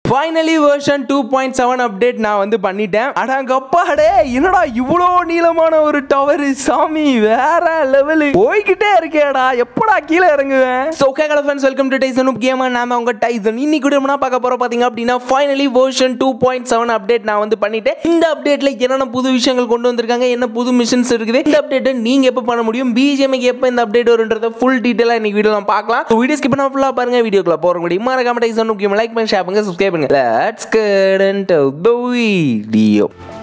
finally version two point seven update நான் வந்து பண்ணிட்டேன் அடாங்கப்பா அடே என்னடா இவ்வளோ நீளமான ஒரு டவர் சாமி வேற லெவலு போய்கிட்டே இருக்கேடா எப்படா கீழே இறங்குவேன் so okay friends welcome to டைசன் கேமா நாம உங்க டைசன் இன்னைக்கு கூட என்ன பார்க்க போறோம் பாத்தீங்க அப்படின்னா finally version two point seven update நான் வந்து பண்ணிட்டேன் இந்த அப்டேட்ல என்னென்ன புது விஷயங்கள் கொண்டு வந்திருக்காங்க என்ன புது மிஷன்ஸ் இருக்குது இந்த அப்டேட்டை நீங்க எப்போ பண்ண முடியும் பிஜிஎம்க்கு எப்போ இந்த அப்டேட் வரும்ன்றத ஃபுல் டீட்டெயிலாக இன்னைக்கு வீடியோ பார்க்கலாம் வீடியோ ஸ்கிப் பண்ணா ஃபுல்லாக பாருங்க வீடியோக்குள்ள போகிற முடியும் மறக்காம டைசன் முக்கியம் லைக் பண்ணி ஷேர் பண்ணுங்க சப்ஸ்கிரைப் பண்ணுங்க let's get into the video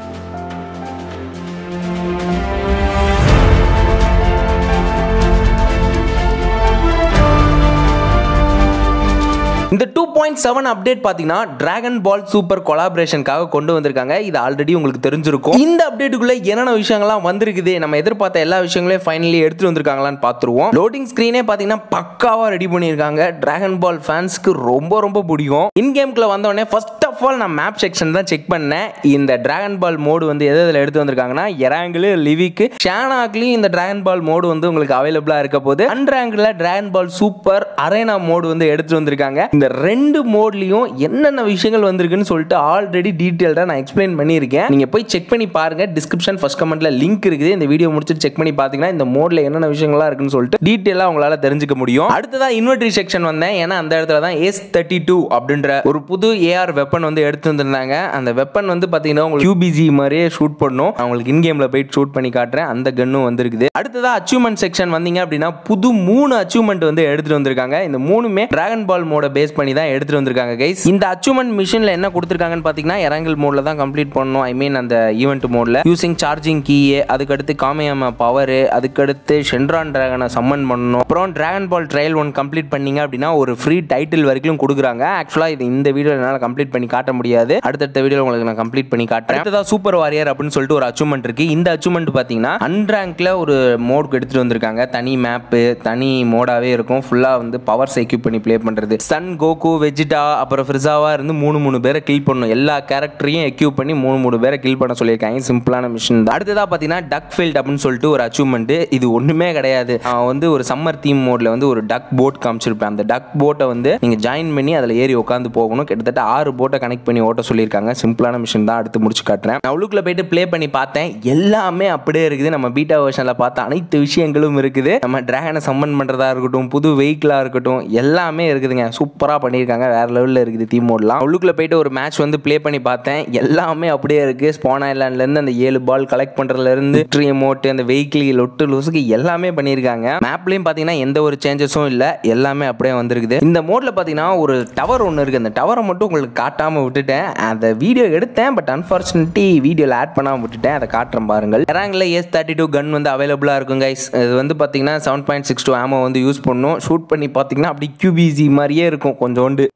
இந்த டூ பாயிண்ட் செவன் அப்டேட் பார்த்தீங்கன்னா டிராகன் பால் சூப்பர் கொலாபரேஷனுக்காக கொண்டு வந்திருக்காங்க இது ஆல்ரெடி உங்களுக்கு தெரிஞ்சிருக்கும் இந்த அப்டேட்டுக்குள்ள என்னென்ன விஷயங்கள்லாம் வந்திருக்குது நம்ம எதிர்பார்த்த எல்லா விஷயங்களையும் ஃபைனலி எடுத்துட்டு வந்திருக்காங்களான்னு பார்த்துருவோம் லோடிங் ஸ்க்ரீனே பார்த்தீங்கன்னா பக்காவாக ரெடி பண்ணியிருக்காங்க டிராகன் பால் ஃபேன்ஸ்க்கு ரொம்ப ரொம்ப பிடிக்கும் இன் கேம்குள்ள வந்தோடனே ஃபர்ஸ்ட் ஆஃப் ஆல் நான் மேப் செக்ஷன் தான் செக் பண்ணேன் இந்த டிராகன் பால் மோடு வந்து எது இதில் எடுத்து வந்திருக்காங்கன்னா எராங்கிள் லிவிக்கு ஷானாக்லையும் இந்த டிராகன் பால் மோடு வந்து உங்களுக்கு அவைலபிளாக இருக்க போது அன்ராங்கில் Dragon Ball Super arena mode வந்து எடுத்துட்டு வந்திருக்காங்க இந்த ரெண்டு மோட்லையும் என்னென்ன விஷயங்கள் வந்திருக்குன்னு சொல்லிட்டு ஆல்ரெடி டீட்டெயில்டாக நான் எக்ஸ்பிளைன் பண்ணியிருக்கேன் நீங்கள் போய் செக் பண்ணி பாருங்க டிஸ்கிரிப்ஷன் ஃபர்ஸ்ட் கமெண்ட்ல லிங்க் இருக்குது இந்த வீடியோ முடிச்சுட்டு செக் பண்ணி பார்த்தீங்கன்னா இந்த மோட்ல என்னென்ன விஷயங்கள்லாம் இருக்குன்னு சொல்லிட்டு டீட்டெயிலாக உங்களால் தெரிஞ்சுக்க முடியும் அடுத்ததா இன்வெர்டரி செக்ஷன் வந்தேன் ஏன்னா அந்த இடத்துல தான் எஸ் தேர்ட்டி டூ அப்படின்ற ஒரு புது ஏஆர் வெப்பன் வந்து எடுத்து வந்திருந்தாங்க அந்த வெப்பன் வந்து பார்த்தீங்கன்னா உங்களுக்கு யூபிஜி மாதிரியே ஷூட் பண்ணும் நான் உங்களுக்கு இன் கேமில் போயிட்டு ஷூட் பண்ணி காட்டுறேன் அந்த கன்னும் வந்திருக்குது அடுத்ததா அச்சீவ்மெண்ட் செக்ஷன் வந்தீங்க அப்படின்னா புது மூணு அச்சீவ்மெண்ட் வந்து எடுத்துட்டு வந்திருக்காங்க இந்த மூணுமே டிராகன் பால் மோட பேஸ் பண்ணி தான் எடுத்துட்டு வந்திருக்காங்க கைஸ் இந்த அச்சீவ்மெண்ட் மிஷினில் என்ன கொடுத்துருக்காங்கன்னு பார்த்தீங்கன்னா இறங்கல் மோட்ல தான் கம்ப்ளீட் பண்ணணும் ஐ மீன் அந்த ஈவெண்ட் மோட்ல யூசிங் சார்ஜிங் கீ அதுக்கடுத்து காமையாம பவர் அதுக்கடுத்து ஷென்ட்ரான் டிராகனை சம்மன் பண்ணணும் அப்புறம் Dragon Ball trial one complete பண்ணீங்க அப்படின்னா ஒரு ஃப்ரீ டைட்டில் வரைக்கும் கொடுக்குறாங்க ஆக்சுவலாக இது இந்த வீடியோ என்னால் கம்ப்ளீட் பண்ணி காட்ட முடியாது அடுத்தடுத்த வீடியோ உங்களுக்கு நான் கம்ப்ளீட் பண்ணி காட்டுறேன் அடுத்ததா சூப்பர் வாரியர் அப்படின்னு சொல்லிட்டு ஒரு அச்சீவ்மெண்ட் இருக்கு இந்த அச்சீவ்மெண்ட் பார்த்தீங்கன்னா அன்ரேங்க்ல ஒரு மோடுக்கு எடுத்துட்டு வந்திருக்காங்க தனி மேப்பு தனி மோடாவே இருக்கும் ஃபுல்லாக வந்து பவர்ஸ் எக்யூப் பண்ணி ப்ளே பண்ணுறது சன் கோகு வெஜிடா அப்புறம் ஃப்ரிசாவா இருந்து மூணு மூணு பேரை கில் பண்ணணும் எல்லா கேரக்டரையும் எக்யூப் பண்ணி மூணு மூணு பேரை கில் பண்ண சொல்லியிருக்காங்க சிம்பிளான மிஷின் தான் அடுத்ததாக பார்த்தீங்கன்னா டக் ஃபீல்ட் அப்படின்னு சொல்லிட்டு ஒரு அச்சீவ்மெண்ட் இது ஒன்றுமே கிடையாது நான் வந்து ஒரு சம்மர் தீம் மோட்ல வந்து ஒரு டக் போட் காமிச்சிருப்பேன் அந்த டக் போட்டை வந்து நீங்கள் ஜாயின் பண்ணி அதில் ஏறி உட்காந்து போகணும் கிட்டத்தட்ட ஆறு போட்டை கனெக்ட் பண்ணி ஓட்ட சொல்லியிருக்காங்க சிம்பிளான மிஷின் தான் அடுத்து முடிச்சு காட்டுறேன் நான் உள்ளுக்குள்ள போயிட்டு ப்ளே பண்ணி பார்த்தேன் எல்லாமே அப்படியே இருக்குது நம்ம பீட்டா வெர்ஷனில் பார்த்த அனைத்து விஷயங்களும் இருக்குது நம்ம டிராகனை சம்மன் பண்ணுறதா இருக்கட்டும் புது வெஹிக்கிளாக இருக்கட்டும் எல்லாமே இருக்குதுங்க சூப்பராக பண்ணியிருக்காங்க வேற லெவலில் இருக்குது தீம் மோட்லாம் உள்ளுக்குள்ள போயிட்டு ஒரு மேட்ச் வந்து ப்ளே பண்ணி பார்த்தேன் எல்லாமே அப்படியே இருக்குது ஸ்பான் ஐலாண்ட்லேருந்து அந்த ஏழு பால் கலெக்ட் பண்ணுறதுலேருந்து ட்ரீ மோட்டு அந்த வெஹிக்கிள் லொட்டு லொசுக்கு எல்லாமே பண்ணியிருக்காங்க மேப்லேயும் பார்த்தீங்கன்னா எந்த ஒரு சேஞ்சஸும் இல்லை எல்லாமே அப்படியே வந்திருக்குது இந்த மோட்ல பார்த்தீங்கன்னா ஒரு டவர் ஒன்று இருக்குது அந்த டவரை மட்டும் உங்களுக்கு காட்டாமல் விட்டுட்டேன் அந்த வீடியோ எடுத்தேன் பட் அன்ஃபார்ச்சுனேட்லி வீடியோவில் ஆட் பண்ணாமல் விட்டுட்டேன் அதை காட்டுறேன் பாருங்கள் எராங்கில் எஸ் தேர்ட்டி டூ கன் வந்து அவைலபிளாக இருக்கும் கைஸ் இது வந்து பார்த்தீங்கன்னா seven point six two ammo வந்து யூஸ் பண்ணும் ஷூட் பண்ணி பார்த்தீங்கன்னா அப்படி கியூபிசி மாதிரியே இருக்கும் கொஞ்சோண்டு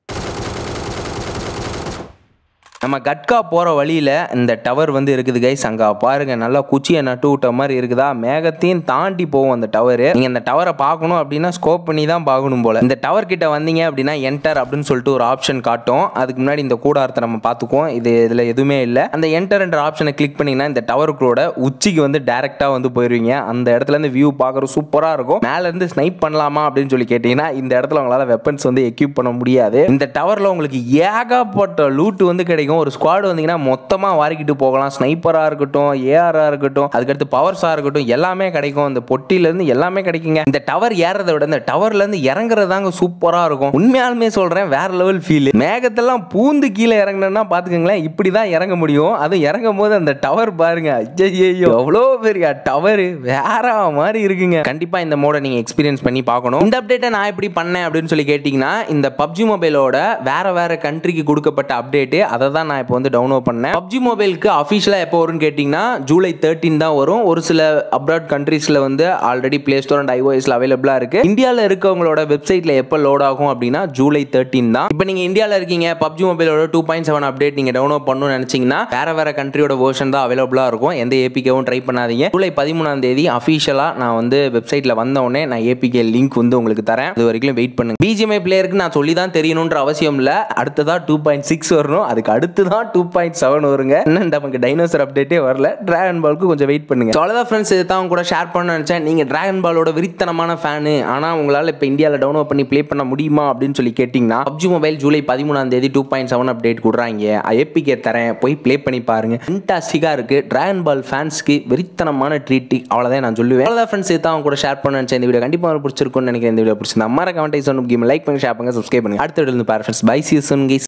நம்ம கட்கா போகிற வழியில் இந்த டவர் வந்து இருக்குது கைஸ் அங்கே பாருங்க நல்லா குச்சியை நட்டு விட்ட மாதிரி இருக்குதா மேகத்தையும் தாண்டி போகும் அந்த டவர் நீங்கள் இந்த டவரை பார்க்கணும் அப்படின்னா ஸ்கோப் பண்ணி தான் பார்க்கணும் போல இந்த டவர் கிட்ட வந்தீங்க அப்படின்னா என்டர் அப்படின்னு சொல்லிட்டு ஒரு ஆப்ஷன் காட்டும் அதுக்கு முன்னாடி இந்த கூடாரத்தை நம்ம பார்த்துக்குவோம் இது இதில் எதுவுமே இல்லை அந்த என்டர்ன்ற ஆப்ஷனை கிளிக் பண்ணிங்கன்னா இந்த டவருக்குள்ளோட உச்சிக்கு வந்து டேரெக்டாக வந்து போயிருவீங்க அந்த இடத்துல இருந்து வியூ பார்க்குறது சூப்பராக இருக்கும் மேலேருந்து ஸ்னைப் பண்ணலாமா அப்படின்னு சொல்லி கேட்டிங்கன்னா இந்த இடத்துல உங்களால் வெப்பன்ஸ் வந்து எக்யூப் பண்ண முடியாது இந்த டவரில் உங்களுக்கு ஏகப்பட்ட லூட் வந்து கிடைக்கும் ஒரு ஸ்குவாட் வந்தீங்கன்னா மொத்தமாக வாரிக்கிட்டு போகலாம் ஸ்னைப்பராக இருக்கட்டும் ஏஆராக இருக்கட்டும் அதுக்கடுத்து பவர்ஸாக இருக்கட்டும் எல்லாமே கிடைக்கும் இந்த பொட்டியிலேருந்து எல்லாமே கிடைக்குங்க இந்த டவர் ஏறதை விட இந்த டவர்லேருந்து இறங்குறது தாங்க சூப்பராக இருக்கும் உண்மையாலுமே சொல்கிறேன் வேற லெவல் ஃபீல் மேகத்தெல்லாம் பூந்து கீழே இறங்கினா பார்த்துக்கோங்களேன் இப்படி தான் இறங்க முடியும் அதுவும் இறங்கும் போது அந்த டவர் பாருங்க ஐயோ எவ்வளோ பெரிய டவர் வேற மாதிரி இருக்குங்க கண்டிப்பாக இந்த மோட நீங்கள் எக்ஸ்பீரியன்ஸ் பண்ணி பார்க்கணும் இந்த அப்டேட்டை நான் எப்படி பண்ணேன் அப்படின்னு சொல்லி கேட்டிங்கன்னா இந்த பப்ஜி மொபைலோட வேற வேற கண்ட்ரிக்கு கொடுக்கப்பட்ட அப்டேட்டு அதை தான் நான் இப்போ வந்து டவுன்லோட் பண்ணேன் பப்ஜி மொபைலுக்கு அஃபிஷியலாக எப்போ வரும்னு கேட்டிங்கன்னா ஜூலை தேர்ட்டின் தான் வரும் ஒரு சில அப்ராட் கண்ட்ரீஸில் வந்து ஆல்ரெடி பிளே ஸ்டோர் அண்ட் ஐஓஎஸ்ல அவைலபிளாக இருக்கு இந்தியாவில் இருக்கவங்களோட வெப்சைட்டில் எப்போ லோட் ஆகும் அப்படின்னா ஜூலை தேர்ட்டின் தான் இப்போ நீங்கள் இந்தியாவில் இருக்கீங்க பப்ஜி மொபைலோட டூ பாயிண்ட் செவன் அப்டேட் நீங்கள் டவுன்லோட் பண்ணணும்னு நினச்சிங்கன்னா வேற வேற கண்ட்ரியோட வேர்ஷன் தான் அவைலபிளாக இருக்கும் எந்த ஏபிகேவும் ட்ரை பண்ணாதீங்க ஜூலை பதிமூணாம் தேதி அஃபிஷியலாக நான் வந்து வெப்சைட்டில் வந்த உடனே நான் ஏபிகே லிங்க் வந்து உங்களுக்கு தரேன் அது வரைக்கும் வெயிட் பண்ணுங்க பிஜிஎம்ஐ பிளேயருக்கு நான் சொல்லி தான் தெரியணுன்ற அவசியம் இல்லை அடுத்ததா டூ பாயிண்ட் சிக்ஸ் வரணும் அதுக்கு அடுத்து அடுத்து தான் டூ பாயிண்ட் செவன் வருங்க இன்னும் நமக்கு டைனோசர் அப்டேட்டே வரல டிராகன் பாலுக்கு கொஞ்சம் வெயிட் பண்ணுங்க So, அவ்வளோதான் ஃப்ரெண்ட்ஸ் இதை தான் கூட ஷேர் பண்ண நினச்சேன் நீங்கள் டிராகன் பாலோட விரித்தனமான ஃபேனு ஆனால் உங்களால் இப்போ இந்தியாவில் டவுன்லோட் பண்ணி ப்ளே பண்ண முடியுமா அப்படின்னு சொல்லி கேட்டிங்கன்னா பப்ஜி மொபைல் ஜூலை பதிமூணாம் தேதி டூ பாயிண்ட் செவன் அப்டேட் கொடுறாங்க ஏபிகே தரேன் போய் ப்ளே பண்ணி பாருங்க ஃபண்டாஸ்டிக்காக இருக்குது டிராகன் பால் ஃபேன்ஸ்க்கு வெறித்தனமான ட்ரீட் அவ்வளோதான் நான் சொல்லுவேன் அவ்வளோதான் ஃப்ரெண்ட்ஸ் இதை தான் கூட ஷேர் பண்ண நினச்சேன் இந்த வீடியோ கண்டிப்பாக உங்களுக்கு பிடிச்சிருக்கும்னு நினைக்கிறேன் இந்த வீடியோ பிடிச்சிருந்தா அம்மா கமெண்ட் சொன்ன லைக் பண்ணி ஷேர் பண்ணுங்க சப்ஸ்கிரைப் பண்ணுங்க அடுத்த வீடியோ இருந்து பாரு ஃப்ரெண்ட்ஸ் பை சீசன் கைஸ்